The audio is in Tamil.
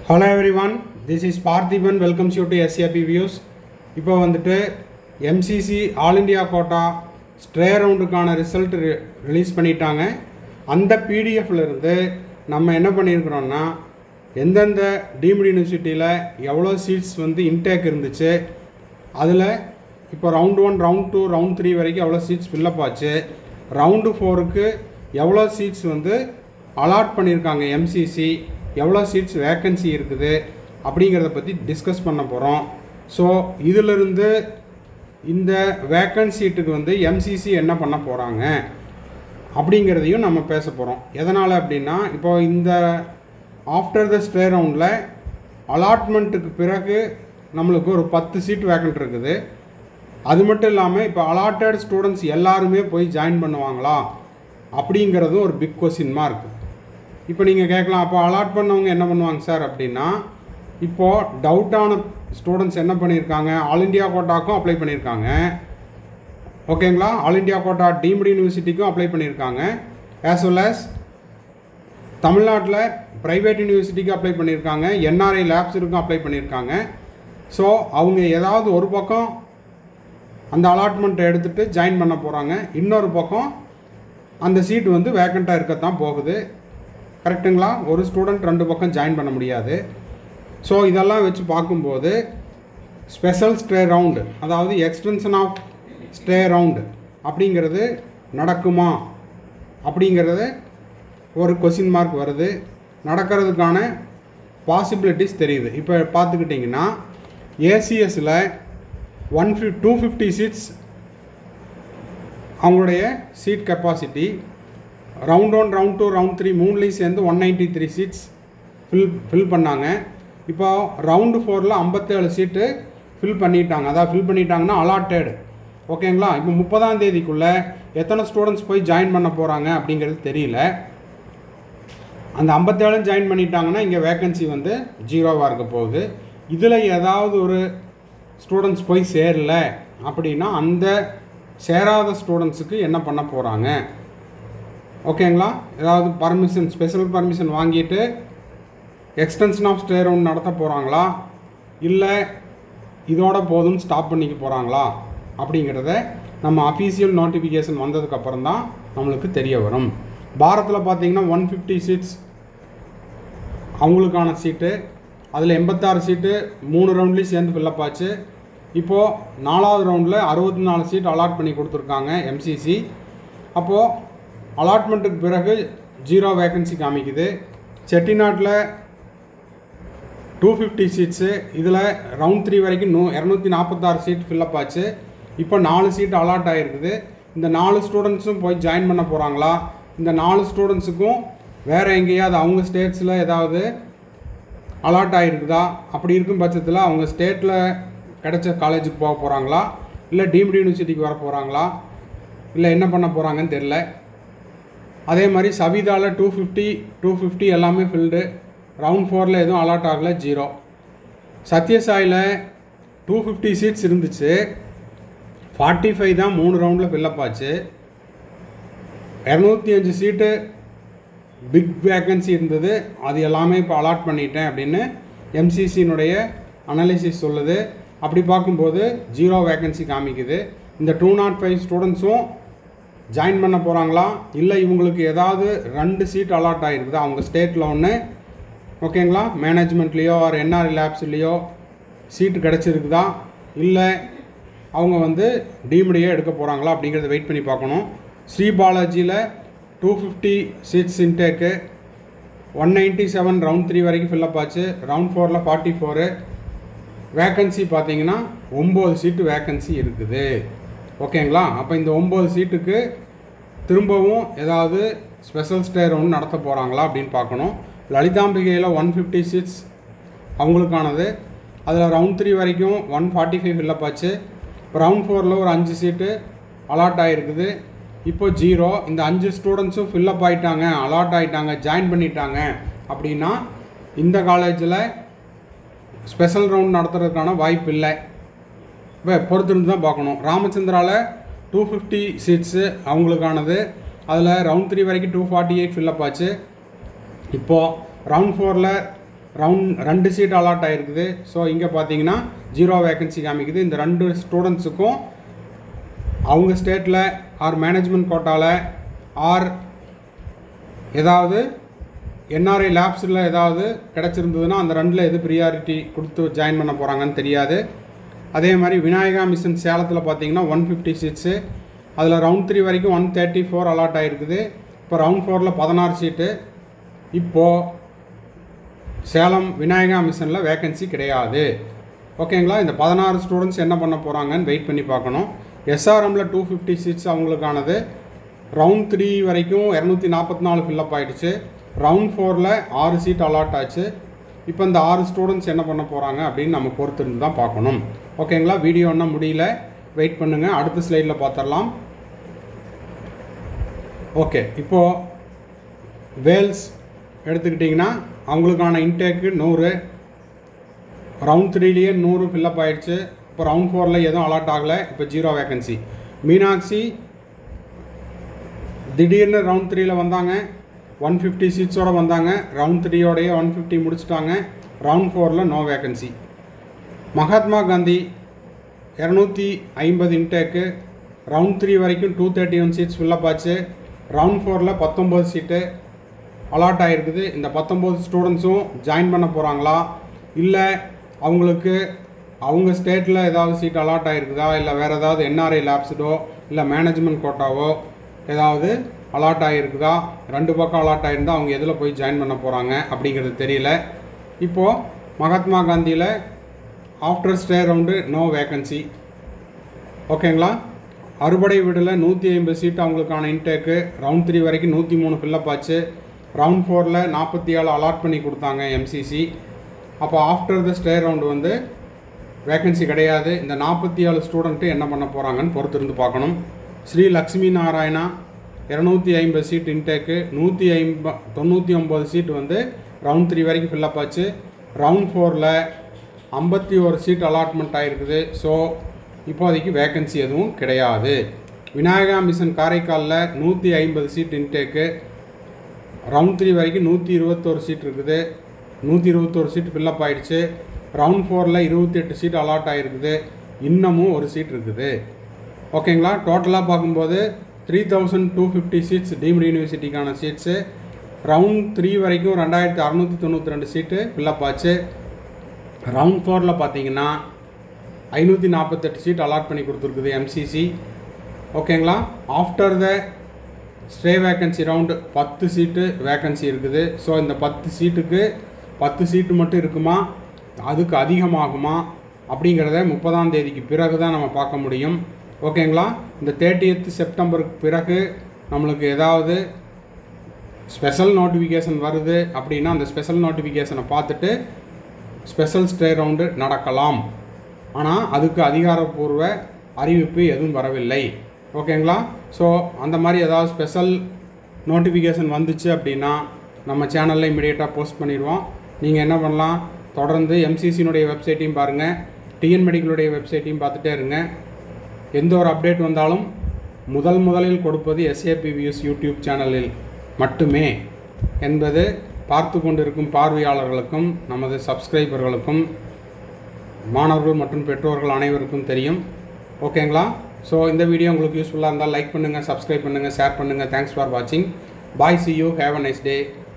hello everyone this is Parthiban welcomes you to SAP views இப்போ வந்துட்டு MCC all India quota stray ரவுண்டுக்கான ரிசல்ட் ரிலீஸ் பண்ணிட்டாங்க அந்த பிடிஎஃப்ல இருந்து நம்ம என்ன பண்ணியிருக்கிறோன்னா எந்தெந்த டீம்டு யூனிவர்சிட்டியில் எவ்வளோ சீட்ஸ் வந்து இன்டேக் இருந்துச்சு அதில் இப்போ round one round two round three வரைக்கும் எவ்வளோ சீட்ஸ் ஃபில்லப் ஆச்சு ரவுண்டு ஃபோருக்கு எவ்வளோ சீட்ஸ் வந்து அலாட் பண்ணியிருக்காங்க எம்சிசி எவ்வளோ சீட்ஸ் வேக்கன்சி இருக்குது அப்படிங்கிறத பற்றி டிஸ்கஸ் பண்ண போகிறோம் ஸோ இதிலிருந்து இந்த வேக்கன்ட் சீட்டுக்கு வந்து எம்சிசி என்ன பண்ண போகிறாங்க அப்படிங்கிறதையும் நம்ம பேச போகிறோம் எதனால் அப்படின்னா இப்போ இந்த ஆஃப்டர் த ஸ்டே ரவுண்டில் அலாட்மெண்ட்டுக்கு பிறகு நம்மளுக்கு ஒரு பத்து சீட் வேக்கண்ட் இருக்குது அது மட்டும் இல்லாமல் இப்போ அலாட்டட் ஸ்டூடெண்ட்ஸ் எல்லாருமே போய் ஜாயின் பண்ணுவாங்களா அப்படிங்கிறதும் ஒரு பிக் கொஸ்டின் மார்க் இப்போ நீங்கள் கேட்கலாம் அப்போ அலாட் பண்ணவங்க என்ன பண்ணுவாங்க சார் அப்படின்னா இப்போது டவுட்டான ஸ்டூடெண்ட்ஸ் என்ன பண்ணியிருக்காங்க ஆல் இண்டியா கோட்டாக்கும் அப்ளை பண்ணியிருக்காங்க ஓகேங்களா ஆல் இண்டியா கோட்டா டீம்டு யூனிவர்சிட்டிக்கும் அப்ளை பண்ணியிருக்காங்க ஆஸ் வெல் as தமிழ்நாட்டில் ப்ரைவேட் யூனிவர்சிட்டிக்கு அப்ளை பண்ணியிருக்காங்க என்ஆர்ஐ லேப்ஸுக்கும் அப்ளை பண்ணியிருக்காங்க ஸோ அவங்க ஏதாவது ஒரு பக்கம் அந்த அலாட்மெண்ட்டை எடுத்துகிட்டு ஜாயின் பண்ண போகிறாங்க இன்னொரு பக்கம் அந்த சீட் வந்து வேக்கண்ட்டாக இருக்கத்தான் போகுது கரெக்டுங்களா ஒரு ஸ்டூடெண்ட் ரெண்டு பக்கம் ஜாயின் பண்ண முடியாது ஸோ இதெல்லாம் வச்சு பார்க்கும்போது ஸ்பெஷல் ஸ்டே ரவுண்டு அதாவது எக்ஸ்டென்ஷன் ஆஃப் ஸ்டே ரவுண்டு அப்படிங்கிறது நடக்குமா அப்படிங்கிறது ஒரு கொஸ்டின் மார்க் வருது நடக்கிறதுக்கான பாசிபிலிட்டிஸ் தெரியுது இப்போ பார்த்துக்கிட்டிங்கன்னா ஏசிஎஸில் one fif two fifty seats அவங்களுடைய seat capacity round one round two round three மூணுலேயும் சேர்ந்து one ninety three seats fill fill பண்ணாங்க இப்போ ரவுண்டு ஃபோரில் ஐம்பத்தேழு சீட்டு ஃபில் பண்ணிட்டாங்க அதாவது ஃபில் பண்ணிட்டாங்கன்னா அலாட்டட் ஓகேங்களா இப்போ முப்பதாம் தேதிக்குள்ளே எத்தனை ஸ்டூடெண்ட்ஸ் போய் ஜாயின் பண்ண போகிறாங்க அப்படிங்கிறது தெரியல அந்த ஐம்பத்தேழும் ஜாயின் பண்ணிட்டாங்கன்னா இங்கே வேக்கன்சி வந்து ஜீரோவாக இருக்க போகுது இதில் ஏதாவது ஒரு ஸ்டூடெண்ட்ஸ் போய் சேரல அப்படின்னா அந்த சேராத ஸ்டூடெண்ட்ஸுக்கு என்ன பண்ண போகிறாங்க ஓகேங்களா ஏதாவது பர்மிஷன் ஸ்பெஷல் பர்மிஷன் வாங்கிட்டு எக்ஸ்டென்ஷன் ஆஃப் ஸ்டே ரவுண்ட் நடத்த போகிறாங்களா இல்லை இதோட போதும் ஸ்டாப் பண்ணிக்க போகிறாங்களா அப்படிங்கிறத நம்ம அஃபீஷியல் நோட்டிஃபிகேஷன் வந்ததுக்கப்புறம் தான் நம்மளுக்கு தெரிய வரும் பாரத்தில் பார்த்தீங்கன்னா ஒன் ஃபிஃப்டி சீட்ஸ் அவங்களுக்கான சீட்டு அதில் எண்பத்தாறு சீட்டு மூணு ரவுண்ட்லேயும் சேர்ந்து ஃபில்லப் ஆச்சு இப்போது நாலாவது ரவுண்டில் அறுபத்தி நாலு சீட் அலாட் பண்ணி கொடுத்துருக்காங்க எம்சிசி அப்போது அலாட்மெண்ட்டுக்கு பிறகு ஜீரோ வேக்கன்சி காமிக்குது செட்டிநாட்டில் டூ ஃபிஃப்டி சீட்ஸு இதில் ரவுண்ட் த்ரீ வரைக்கும் நூ இரநூத்தி நாற்பத்தாறு சீட் ஃபில்லப் ஆச்சு இப்போ நாலு சீட் அலாட் ஆகிருக்குது இந்த நாலு ஸ்டூடெண்ட்ஸும் போய் ஜாயின் பண்ண போகிறாங்களா இந்த நாலு ஸ்டூடெண்ட்ஸுக்கும் வேறு எங்கேயாவது அவங்க ஸ்டேட்ஸில் ஏதாவது அலாட் ஆகிருக்குதா அப்படி இருக்கும் பட்சத்தில் அவங்க ஸ்டேட்டில் கிடைச்ச காலேஜுக்கு போக போகிறாங்களா இல்லை டீம்டு யூனிவர்சிட்டிக்கு வர போகிறாங்களா இல்லை என்ன பண்ண போகிறாங்கன்னு தெரில அதே மாதிரி சவிதாவில் டூ ஃபிஃப்டி டூ ஃபிஃப்டி எல்லாமே ஃபில்டு ரவுண்ட் ஃபோரில் எதுவும் அலாட் ஆகலை ஜீரோ சத்யசாயில் டூ ஃபிஃப்டி சீட்ஸ் இருந்துச்சு ஃபார்ட்டி ஃபைவ் தான் மூணு ரவுண்டில் ஃபில்லப் ஆச்சு இரநூத்தி அஞ்சு சீட்டு பிக் வேக்கன்சி இருந்தது அது எல்லாமே இப்போ அலாட் பண்ணிட்டேன் அப்படின்னு எம்சிசியினுடைய அனாலிசிஸ் சொல்லுது அப்படி பார்க்கும்போது ஜீரோ வேக்கன்சி காமிக்குது இந்த டூ நாட் ஃபைவ் ஸ்டூடெண்ட்ஸும் ஜாயின் பண்ண போகிறாங்களா இல்லை இவங்களுக்கு ஏதாவது ரெண்டு சீட் அலாட் ஆகிருக்குது அவங்க ஸ்டேட்டில் ஒன்று ஓகேங்களா மேனேஜ்மெண்ட்லேயோ ஆர் என்ஆர்ஐ லேப்ஸ்லேயோ சீட்டு கிடச்சிருக்குதா இல்லை அவங்க வந்து டீம்டையே எடுக்க போகிறாங்களா அப்படிங்கிறத வெயிட் பண்ணி பார்க்கணும் ஸ்ரீ பாலாஜியில் two fifty seats intake one ninety seven round three வரைக்கும் ஃபில்லப் ஆச்சு ரவுண்ட் ஃபோரில் ஃபார்ட்டி ஃபோரு வேக்கன்சி பார்த்தீங்கன்னா ஒம்பது சீட்டு வேக்கன்சி இருக்குது ஓகேங்களா அப்போ இந்த ஒம்பது சீட்டுக்கு திரும்பவும் ஏதாவது ஸ்பெஷல் ஸ்டே ரவுண்ட் நடத்த போகிறாங்களா அப்படின்னு பார்க்கணும் லலிதாம்பிகையில் ஒன் ஃபிஃப்டி சீட்ஸ் அவங்களுக்கானது அதில் ரவுண்ட் த்ரீ வரைக்கும் one forty five fill up round ஃபோரில் ஒரு அஞ்சு சீட்டு அலாட் ஆகிருக்குது இப்போ ஜீரோ இந்த அஞ்சு ஸ்டூடெண்ட்ஸும் ஃபில்லப் ஆகிட்டாங்க அலாட் ஆகிட்டாங்க ஜாயின் பண்ணிட்டாங்க அப்படின்னா இந்த காலேஜில் ஸ்பெஷல் ரவுண்ட் நடத்துறதுக்கான வாய்ப்பு இல்லை இப்போ பொறுத்திருந்து தான் பார்க்கணும் ராமச்சந்திராவில் டூ ஃபிஃப்டி சீட்ஸு அவங்களுக்கானது அதில் ரவுண்ட் த்ரீ வரைக்கும் two forty eight fill up இப்போது ரவுண்ட் ஃபோரில் ரவுண்ட் ரெண்டு சீட் அலாட் ஆகிருக்குது ஸோ இங்கே பார்த்தீங்கன்னா ஜீரோ வேகன்சி காமிக்குது இந்த ரெண்டு ஸ்டூடெண்ட்ஸுக்கும் அவங்க ஸ்டேட்டில் ஆர் மேனேஜ்மெண்ட் கோட்டாவில் ஆர் ஏதாவது என்ஆர்ஐ லேப்ஸில் ஏதாவது கிடச்சிருந்ததுன்னா அந்த ரெண்டில் எது ப்ரியாரிட்டி கொடுத்து ஜாயின் பண்ண போகிறாங்கன்னு தெரியாது அதே மாதிரி விநாயகா மிஷன் சேலத்தில் பார்த்தீங்கன்னா ஒன் ஃபிஃப்டி சீட்ஸு அதில் ரவுண்ட் த்ரீ வரைக்கும் ஒன் தேர்ட்டி ஃபோர் அலாட் ஆகிருக்குது இப்போ ரவுண்ட் ஃபோரில் பதினாறு சீட்டு இப்போது சேலம் விநாயகா மிஷனில் வேகன்சி கிடையாது ஓகேங்களா இந்த பதினாறு ஸ்டூடெண்ட்ஸ் என்ன பண்ண போகிறாங்கன்னு வெயிட் பண்ணி பார்க்கணும் எஸ்ஆர்எம்மில் டூ ஃபிஃப்டி சீட்ஸ் அவங்களுக்கானது ரவுண்ட் த்ரீ வரைக்கும் இரநூத்தி நாற்பத்தி நாலு ஃபில்லப் ஆகிடுச்சு ரவுண்ட் ஃபோரில் ஆறு சீட் அலாட் ஆச்சு இப்போ இந்த ஆறு ஸ்டூடெண்ட்ஸ் என்ன பண்ண போகிறாங்க அப்படின்னு நம்ம பொறுத்திருந்து தான் பார்க்கணும் ஓகேங்களா வீடியோ ஒன்றும் முடியல வெயிட் பண்ணுங்கள் அடுத்த ஸ்லைடில் பார்த்துடலாம் ஓகே இப்போது வேல்ஸ் எடுத்துக்கிட்டிங்கன்னா அவங்களுக்கான இன்டேக்கு நூறு ரவுண்ட் த்ரீலேயே நூறு ஃபில்லப் ஆகிடுச்சு இப்போ ரவுண்ட் ஃபோரில் எதுவும் அலாட் ஆகலை இப்போ ஜீரோ வேகன்சி மீனாட்சி திடீர்னு ரவுண்ட் த்ரீயில் வந்தாங்க ஒன் ஃபிஃப்டி சீட்ஸோடு வந்தாங்க ரவுண்ட் த்ரீயோடைய ஒன் ஃபிஃப்டி முடிச்சிட்டாங்க ரவுண்ட் ஃபோரில் நோ வேகன்சி மகாத்மா காந்தி இரநூத்தி ஐம்பது இன்டேக்கு ரவுண்ட் த்ரீ வரைக்கும் two thirty one seats fill up round ஃபோரில் பத்தொம்போது சீட்டு அலாட் ஆகிருக்குது இந்த பத்தொம்போது ஸ்டூடெண்ட்ஸும் ஜாயின் பண்ண போகிறாங்களா இல்லை அவங்களுக்கு அவங்க ஸ்டேட்டில் ஏதாவது சீட் அலாட் ஆகிருக்குதா இல்லை வேறு ஏதாவது என்ஆர்ஐ லேப்ஸுடோ இல்லை மேனேஜ்மெண்ட் கோட்டாவோ ஏதாவது அலாட் ஆகிருக்குதா ரெண்டு பக்கம் அலாட் ஆகிருந்தால் அவங்க எதில் போய் ஜாயின் பண்ண போகிறாங்க அப்படிங்கிறது தெரியல இப்போது மகாத்மா காந்தியில் after stay round no vacancy ஓகேங்களா அறுபடை வீடில் நூற்றி ஐம்பது சீட் அவங்களுக்கான இன்டேக்கு ரவுண்ட் த்ரீ வரைக்கும் நூற்றி மூணு ஃபில்லப் ஆச்சு ரவுண்ட் ஃபோரில் நாற்பத்தி ஏழு அலாட் பண்ணி கொடுத்தாங்க எம்சிசி அப்போ ஆஃப்டர் த ஸ்டே ரவுண்டு வந்து வேக்கன்சி கிடையாது இந்த நாற்பத்தி ஏழு ஸ்டூடெண்ட்டு என்ன பண்ண போகிறாங்கன்னு பொறுத்திருந்து பார்க்கணும் ஸ்ரீ லக்ஷ்மி நாராயணா இரநூத்தி ஐம்பது சீட் இன்டேக்கு நூற்றி ஐம்ப தொண்ணூற்றி ஒம்பது சீட் வந்து ரவுண்ட் த்ரீ வரைக்கும் ஃபில்லப் ஆச்சு ரவுண்ட் ஃபோரில் ஐம்பத்தி ஒரு சீட் அலாட்மெண்ட் ஆகிருக்குது ஸோ இப்போதைக்கு வேக்கன்சி எதுவும் கிடையாது விநாயகா மிஷன் காரைக்காலில் நூற்றி ஐம்பது சீட் இன்டேக்கு ரவுண்ட் த்ரீ வரைக்கும் நூற்றி இருபத்தோரு சீட் இருக்குது நூற்றி இருபத்தோரு சீட் ஃபில்லப் ஆகிடுச்சு ரவுண்ட் ஃபோரில் இருபத்தி எட்டு சீட் அலாட் ஆகிருக்குது இன்னமும் ஒரு சீட் இருக்குது ஓகேங்களா டோட்டலாக பார்க்கும்போது three thousand two fifty seats deemed யூனிவர்சிட்டிக்கான சீட்ஸு ரவுண்ட் த்ரீ வரைக்கும் ரெண்டாயிரத்தி அறநூற்றி தொண்ணூற்றி ரெண்டு சீட்டு ஃபில்லப் ஆச்சு ரவுண்ட் ஃபோரில் பார்த்தீங்கன்னா ஐநூற்றி நாற்பத்தெட்டு சீட் அலாட் பண்ணி கொடுத்துருக்குது எம்சிசி ஓகேங்களா after the stay vacancy round பத்து சீட்டு வேக்கன்சி இருக்குது ஸோ இந்த பத்து சீட்டுக்கு பத்து சீட்டு மட்டும் இருக்குமா அதுக்கு அதிகமாகுமா அப்படிங்கிறத முப்பதாம் தேதிக்கு பிறகு தான் நம்ம பார்க்க முடியும் ஓகேங்களா இந்த தேர்ட்டியத் செப்டம்பருக்கு பிறகு நம்மளுக்கு ஏதாவது ஸ்பெஷல் நோட்டிஃபிகேஷன் வருது அப்படின்னா அந்த ஸ்பெஷல் நோட்டிஃபிகேஷனை பார்த்துட்டு ஸ்பெஷல் ஸ்டே ரவுண்டு நடக்கலாம் ஆனால் அதுக்கு அதிகாரப்பூர்வ அறிவிப்பு எதுவும் வரவில்லை ஓகேங்களா ஸோ அந்த மாதிரி ஏதாவது ஸ்பெஷல் நோட்டிஃபிகேஷன் வந்துச்சு அப்படின்னா நம்ம சேனலில் இமீடியட்டாக போஸ்ட் பண்ணிடுவோம் நீங்கள் என்ன பண்ணலாம் தொடர்ந்து எம்சிசினுடைய வெப்சைட்டையும் பாருங்கள் டிஎன் மெடிக்கலுடைய வெப்சைட்டையும் பார்த்துட்டே இருங்க எந்த ஒரு அப்டேட் வந்தாலும் முதல் முதலில் கொடுப்பது எஸ்ஏபி வியூஸ் யூடியூப் சேனலில் மட்டுமே என்பது பார்த்து கொண்டிருக்கும் பார்வையாளர்களுக்கும் நமது சப்ஸ்கிரைபர்களுக்கும் மாணவர்கள் மற்றும் பெற்றோர்கள் அனைவருக்கும் தெரியும் ஓகேங்களா ஸோ இந்த வீடியோ உங்களுக்கு யூஸ்ஃபுல்லாக இருந்தால் லைக் பண்ணுங்கள் சப்ஸ்கிரைப் பண்ணுங்கள் ஷேர் பண்ணுங்கள் தேங்க்ஸ் ஃபார் வாட்சிங் bye see you have a nice day